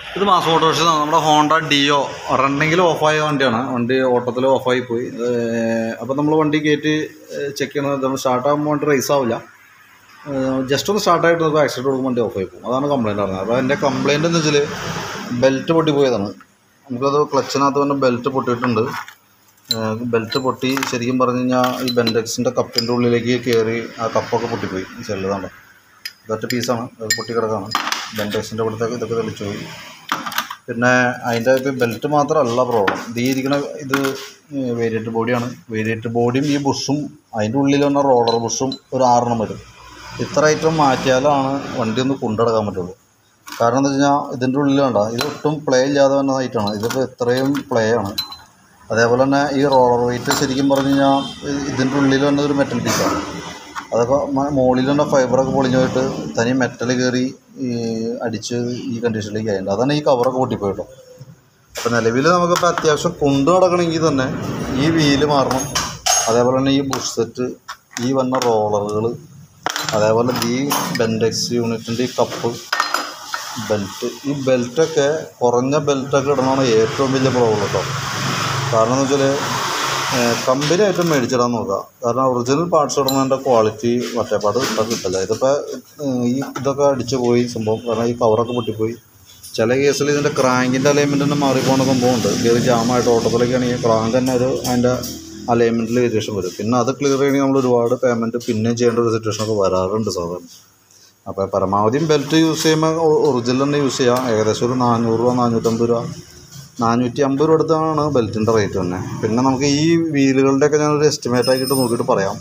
ഇത് mass autorickshaw നമ്മുടെ Honda Dio റണ്ണിങ്ങിൽ ഓഫായ വണ്ടിയാണ് വണ്ടി ഓട്ടത്തിൽ ഓഫായി പോയി അപ്പോൾ നമ്മൾ വണ്ടി കയറ്റി ചെക്ക് ചെയ്യണത് നമ്മൾ സ്റ്റാർട്ടാകുമ്പോൾ വണ്ടി റേസ് ആവില്ല ജസ്റ്റ് ഒന്ന് സ്റ്റാർട്ടായിട്ട് നമുക്ക് ആക്സിഡൻറ്റ് കൊടുക്കുമ്പോൾ വണ്ടി ഓഫായി പോകും അതാണ് കംപ്ലയിൻറ്റ് പറഞ്ഞത് അപ്പോൾ എൻ്റെ കംപ്ലയിൻ്റ് എന്ന് വെച്ചാൽ ബെൽറ്റ് പൊട്ടി പോയതാണ് നമുക്കത് ക്ലച്ചിനകത്ത് തന്നെ ബെൽറ്റ് പൊട്ടിയിട്ടുണ്ട് ബെൽറ്റ് പൊട്ടി ശരിക്കും പറഞ്ഞു കഴിഞ്ഞാൽ ഈ ബെൻഡെക്സിൻ്റെ കപ്പിൻ്റെ ഉള്ളിലേക്ക് കയറി ആ കപ്പൊക്കെ പൊട്ടിപ്പോയി ചെല്ലുതാണ് ഇതൊറ്റ പീസാണ് അത് പൊട്ടി കിടക്കാണ് ബെൻഡെക്സിൻ്റെ ഇവിടുത്തേക്ക് ഇതൊക്കെ തെളിച്ചു പോയി പിന്നെ അതിൻ്റെ ഇത് ബെൽറ്റ് മാത്രമല്ല പ്രോബ്ലം ഇത് ഈ ഇരിക്കുന്ന ഇത് വേരിയറ്റ് ബോഡിയാണ് വേരിയറ്റ് ബോഡിയും ഈ ബുഷും അതിൻ്റെ ഉള്ളിൽ തന്നെ റോളർ ബുഷും ഒരു ആറെണ്ണം വരും ഇത്ര ഐറ്റം മാറ്റിയാലാണ് വണ്ടി ഒന്ന് കൊണ്ടുനടക്കാൻ പറ്റുള്ളൂ കാരണം എന്താ വെച്ച് കഴിഞ്ഞാൽ ഇതിൻ്റെ ഉള്ളിൽ വേണ്ട ഇത് ഒട്ടും പ്ലേ ഇല്ലാതെ വന്ന ഐറ്റമാണ് ഇതിപ്പോൾ ഇത്രയും പ്ലേ ആണ് അതേപോലെ തന്നെ ഈ റോളർ വെയിറ്റ് ശരിക്കും പറഞ്ഞു കഴിഞ്ഞാൽ ഇതിൻ്റെ ഉള്ളിൽ തന്നെ ഒരു മെറ്റൽ പീസാണ് അതൊക്കെ മ- മുകളിൽ തന്നെ ഫൈബറൊക്കെ പൊളിഞ്ഞു പോയിട്ട് തനി മെറ്റൽ കയറി ഈ അടിച്ച് ഈ കണ്ടീഷനിലേക്ക് ആയിട്ടുണ്ട് അതാണ് ഈ കവറൊക്കെ പൊട്ടിപ്പോയിട്ടോ അപ്പോൾ നിലവിൽ നമുക്കിപ്പോൾ അത്യാവശ്യം കൊണ്ടു നടക്കണമെങ്കിൽ തന്നെ ഈ വീല് മാറണം അതേപോലെ തന്നെ ഈ ബുഷ് സെറ്റ് ഈ വന്ന റോളറുകൾ അതേപോലെ ഈ ബെൻഡെക്സ് യൂണിറ്റിൻ്റെ ഈ കപ്പ് ബെൽറ്റ് ഈ ബെൽറ്റൊക്കെ കുറഞ്ഞ ബെൽറ്റൊക്കെ ഇടണമാണ് ഏറ്റവും വലിയ പ്രോബ്ലം കേട്ടോ കാരണം എന്ന് വെച്ചാൽ കമ്പനി ആയിട്ട് മേടിച്ചിടാൻ നോക്കുക കാരണം ഒറിജിനൽ പാർട്സ് ഇടുന്നതിൻ്റെ ക്വാളിറ്റി മറ്റേപ്പാട് ഇപ്പം കിട്ടില്ല ഇതിപ്പോൾ ഈ ഇതൊക്കെ അടിച്ചു പോയി സംഭവം കാരണം ഈ കവറൊക്കെ പൊട്ടിപ്പോയി ചില കേസിൽ ഇതിൻ്റെ ക്രാങ്കിൻ്റെ അലൈൻമെൻറ്റ് തന്നെ മാറിപ്പോകുന്ന സംഭവമുണ്ട് കയറി ജാമായിട്ട് ഓട്ടത്തിലേക്കാണെങ്കിൽ ക്രാങ്ക് തന്നെ ഒരു അതിൻ്റെ അലൈൻമെൻറ്റിൽ വേരിയേഷൻ വരും പിന്നെ അത് ക്ലിയർ ചെയ്യണമെങ്കിൽ നമ്മൾ ഒരുപാട് പേയ്മെൻറ്റ് പിന്നെയും ചെയ്യേണ്ട ഒരു സിറ്റുവേഷനൊക്കെ വരാറുണ്ട് സാധാരണ അപ്പോൾ പരമാവധിയും ബെൽറ്റ് യൂസ് ചെയ്യുമ്പോൾ ഒറിജിനൽ തന്നെ യൂസ് ചെയ്യാം ഏകദേശം ഒരു നാനൂറ് രൂപ നാനൂറ്റമ്പത് രൂപ നാനൂറ്റി അമ്പത് രൂപ അടുത്താണ് ബെൽറ്റിൻ്റെ റേറ്റ് തന്നെ പിന്നെ നമുക്ക് ഈ വീലുകളുടെയൊക്കെ ഞാനൊരു എസ്റ്റിമേറ്റ് ആക്കിയിട്ട് നോക്കിയിട്ട് പറയാം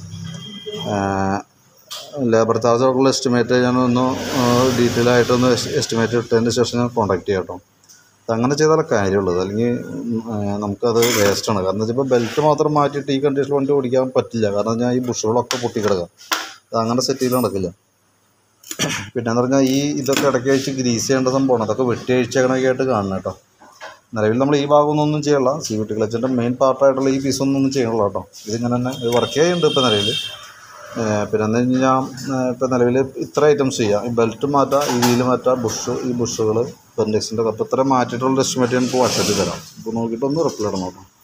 ലേബർ ചാർജ് ഉള്ള എസ്റ്റിമേറ്റ് ഞാനൊന്ന് ഡീറ്റെയിൽ ആയിട്ടൊന്ന് എസ്റ്റിമേറ്റ് ഇട്ടതിന് ശേഷം ഞാൻ കോൺടാക്ട് ചെയ്യാം കേട്ടോ അങ്ങനെ ചെയ്താലേ കാര്യമുള്ളത് അല്ലെങ്കിൽ ഉം, ആ, നമുക്കത് വേസ്റ്റാണ് കാരണം വെച്ചാൽ ഇപ്പോൾ ബെൽറ്റ് മാത്രം മാറ്റിയിട്ട് ഈ കണ്ടീഷനിൽ വണ്ടി ഓടിക്കാൻ പറ്റില്ല കാരണം ഞാൻ ഈ ബുഷുകളൊക്കെ പൊട്ടിക്കിടക്കാം അത് അങ്ങനെ സെറ്റ് ചെയ്ത് നടക്കില്ല പിന്നെന്ന് പറഞ്ഞാൽ ഈ ഇതൊക്കെ ഇടയ്ക്ക് വെച്ച് ഗ്രീസ് ചെയ്യേണ്ട സംഭവമാണ് അതൊക്കെ വെട്ടി അഴിച്ചേക്കണൊക്കെ ആയിട്ട് കാണണം കേട്ടോ നിലവിൽ നമ്മൾ ഈ ഭാഗമൊന്നും ഒന്നും ചെയ്യല്ല സി വി ടി ക്ലച്ചിൻ്റെ മെയിൻ പാർട്ടായിട്ടുള്ള ഈ പീസൊന്നും ഒന്നും ചെയ്യണില്ല കേട്ടോ ഇതിങ്ങനെ തന്നെ വർക്ക് ചെയ്യുന്നുണ്ട് ഇപ്പോൾ നിലവിൽ പിന്നെ എന്ന് വെച്ച് കഴിഞ്ഞാൽ ഇപ്പോൾ നിലവിൽ ഇത്ര ഐറ്റംസ് ചെയ്യാം ഈ ബെൽറ്റ് മാറ്റാം ഈ വീല് മാറ്റാം ബുഷ് ഈ ബുഷുകൾ ബെൻഡെക്സിൻ്റെ കപ്പ് ഇത്ര മാറ്റിയിട്ടുള്ള എസ്റ്റിമേറ്റ് ഞാൻ ഇപ്പോൾ വാട്സാപ്പിൽ തരാം ഇപ്പോൾ നോക്കിയിട്ട് ഒന്ന് റിപ്ലൈ ഇടണം കേട്ടോ